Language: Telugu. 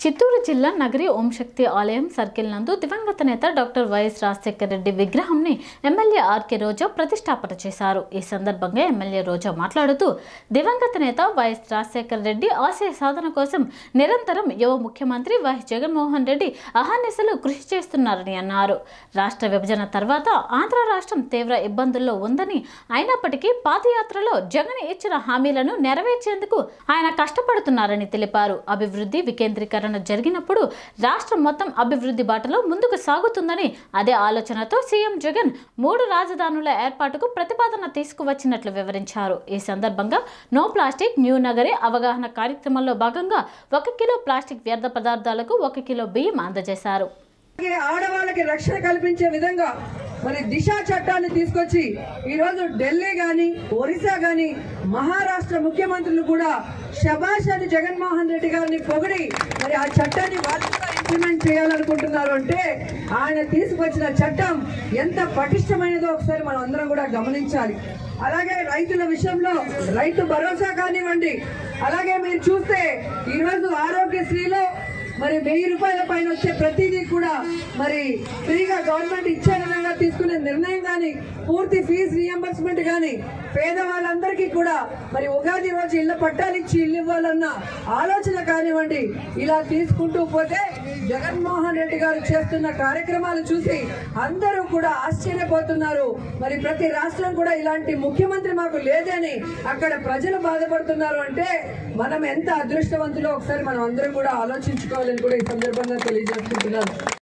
చిత్తూరు జిల్లా నగరి ఓం శక్తి ఆలయం సర్కిల్ నందు దివంగత నేత డాక్టర్ వైఎస్ రాజశేఖర రెడ్డి విగ్రహంని ఎమ్మెల్యే ఆర్కే రోజా ప్రతిష్టాపన చేశారు ఈ సందర్భంగా ఎమ్మెల్యే రోజా మాట్లాడుతూ దివంగత నేత వైఎస్ రాజశేఖర రెడ్డి ఆశయ సాధన కోసం నిరంతరం యువ ముఖ్యమంత్రి వైఎస్ జగన్మోహన్ రెడ్డి అహర్నిశలు కృషి చేస్తున్నారని అన్నారు రాష్ట్ర విభజన తర్వాత ఆంధ్ర రాష్ట్రం తీవ్ర ఇబ్బందుల్లో ఉందని అయినప్పటికీ పాదయాత్రలో జగన్ ఇచ్చిన హామీలను నెరవేర్చేందుకు ఆయన కష్టపడుతున్నారని తెలిపారు అభివృద్ధి వికేంద్రీకరణ జరిగినప్పుడు రాష్ట్రం మొత్తం అభివృద్ధి బాటలో ముందుకు సాగుతుందని అదే ఆలోచనతో సీఎం జగన్ మూడు రాజధానుల ఏర్పాటుకు ప్రతిపాదన తీసుకువచ్చినట్లు వివరించారు ఈ సందర్భంగా నో ప్లాస్టిక్ న్యూ నగరి అవగాహన కార్యక్రమంలో భాగంగా ఒక కిలో ప్లాస్టిక్ వ్యర్థ పదార్థాలకు ఒక కిలో బియ్యం అందజేశారు అలాగే ఆడవాళ్ళకి రక్షణ కల్పించే విధంగా మరి దిశ చట్టాన్ని తీసుకొచ్చి ఈ రోజు ఢిల్లీ గాని ఒరిస్సా గాని మహారాష్ట్ర ముఖ్యమంత్రులు కూడా శబాష్ అని జగన్మోహన్ రెడ్డి గారిని పొగిడి మరి ఆ చట్టాన్ని వాళ్ళు కూడా ఇంప్లిమెంట్ చేయాలనుకుంటున్నారు అంటే ఆయన తీసుకొచ్చిన చట్టం ఎంత పటిష్టమైనదో ఒకసారి మనం అందరం కూడా గమనించాలి అలాగే రైతుల విషయంలో రైతు భరోసా కానివ్వండి అలాగే మీరు చూస్తే ఈరోజు ఆరోగ్యశ్రీలో మరి వెయ్యి రూపాయల పైన వచ్చే ప్రతిదీ కూడా మరి ఫ్రీగా గవర్నమెంట్ ఇచ్చే విధంగా తీసుకునే నిర్ణయం కానీ పూర్తి ఫీజు రియంబర్స్మెంట్ కానీ పేదవాళ్ళందరికీ కూడా మరి ఉగాది రోజు ఇళ్ళ పట్టాలు ఇచ్చి ఇల్లు ఇవ్వాలన్న ఆలోచన కానివ్వండి ఇలా తీసుకుంటూ పోతే జగన్మోహన్ రెడ్డి గారు చేస్తున్న కార్యక్రమాలు చూసి అందరూ కూడా ఆశ్చర్యపోతున్నారు మరి ప్రతి రాష్ట్రం కూడా ఇలాంటి ముఖ్యమంత్రి మాకు లేదని అక్కడ ప్రజలు బాధపడుతున్నారు అంటే మనం ఎంత అదృష్టవంతులో ఒకసారి మనం అందరం కూడా ఆలోచించుకోవాలని కూడా ఈ సందర్భంగా తెలియజేసుకుంటున్నాను